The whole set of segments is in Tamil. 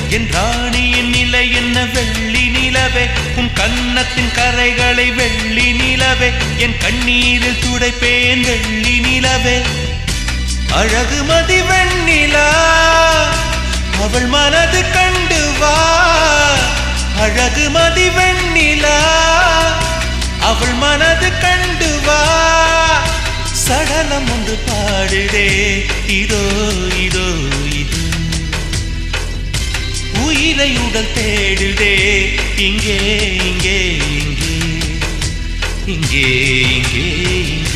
என் ராணியின் நிலை என்ன வெள்ளி நிலவே உன் கன்னத்தின் கரைகளை வெள்ளி நிலவே என் கண்ணீரில் துடைப்பேன் வெள்ளி நிலவே அழகு மதி வெண்ணிலா அவள் மனது கண்டு வா அழகு மதி வெண்ணிலா அவள் மனது கண்டு வா சடலம் ஒன்று பாடுதே இதோ இதோ இது உயிரை உடல் தேடுதே இங்கே இங்கே இங்கே இங்கே இங்கே இங்கே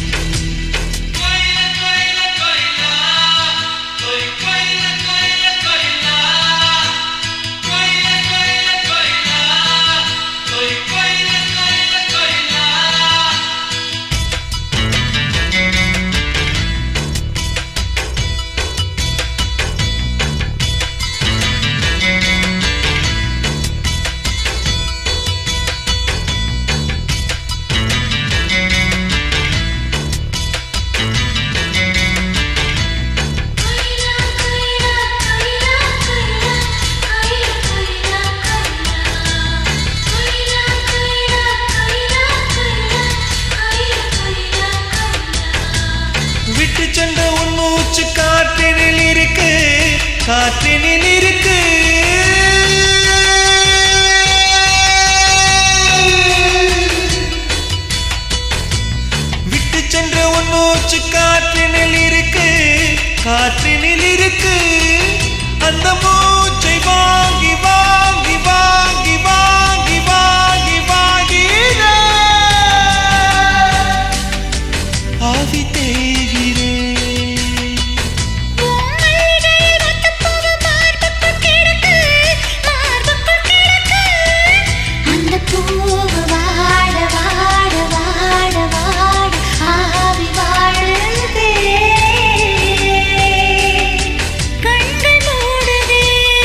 விட்டு சென்ற உன் மூச்சு காற்றினில் இருக்கு காற்றினில் இருக்கு விட்டு சென்ற உன் மூச்சு காற்றினில் இருக்கு காற்றினில் இருக்கு அந்த மூச்சை வாங்கி வாங்கி வாங்கி வாங்கி வாங்கி வாங்கி ஆவி தேகிறேன் அந்த பூவு வாட வாட வாட வாட ஆவி வாழுதே கண்கள் மூடுதே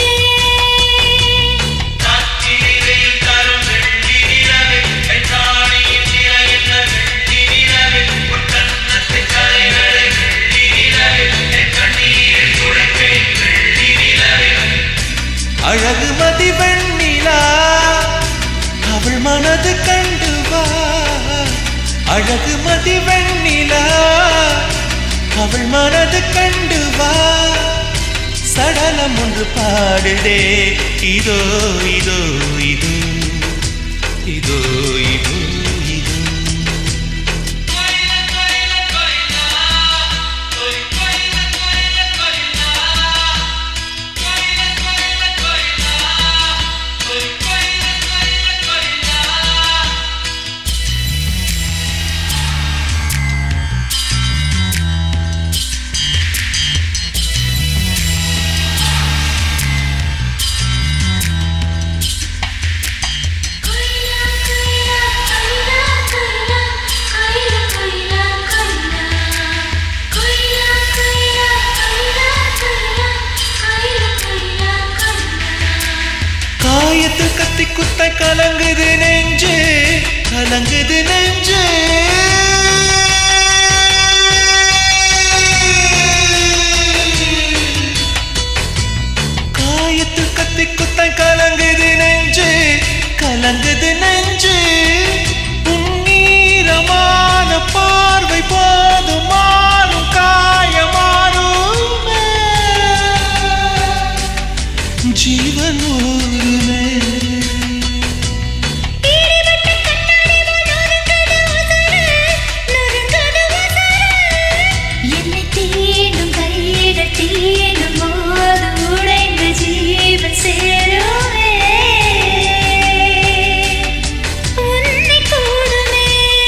அழகு மதி வெண்ணிலா அவள் மனது கண்டு வா அழகு மதி வெண்ணிலா அவள் மனது கண்டு வா சடலம் ஒன்று பாடுதே இதோ இதோ இதோ இதோ இதோ இதோ கொய்லா கொய்லா கொய்லா கொய்லா கொய்லா கொய்லா கொய்லா கொய்லா கொய்லா கொய்லா கொய்லா கொய்லா கொய்லா கொய்லா காயத்தில் கத்தி குத்த கலங்குது நெஞ்சு கலங்குது நெஞ்சு காயத்தில் கத்தி குத்த கலங்குது நெஞ்சு கலங்குது நெஞ்சு உன்னீரமான பார்வை போதும் மாறும் காயமாறுமே ஜீவன் ஊருமே ஈடிபட்ட கண்ணாடி நொறுங்கது உதறு நொறுங்கது உதறு என்னை தீண்டும் கைகள் தீண்டும் போது உடைந்த ஜீவன் சேருமே உன்னை கூடுமே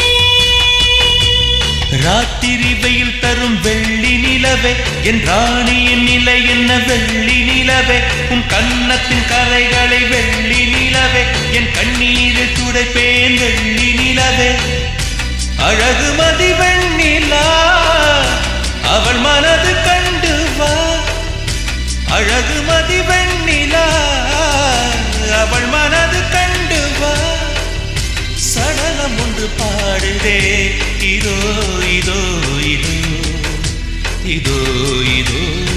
ராத்திரி வெயில் தரும் வெள்ளி நிலவே என் ராணியின் நிலை என்ன வெள்ளி நிலவே உன் கன்னத்தின் கரைகளை வெள்ளி நிலவே என் கண்ணீரில் துடைப்பேன் வெள்ளி நிலவே அழகு மதி வெண்ணிலா அவள் மனது கண்டு வா அழகு மதி வெண்ணிலா அவள் மனது கண்டு வா சடலம் ஒன்று பாடுதே இதோ இதோ இதோ இதோ இதோ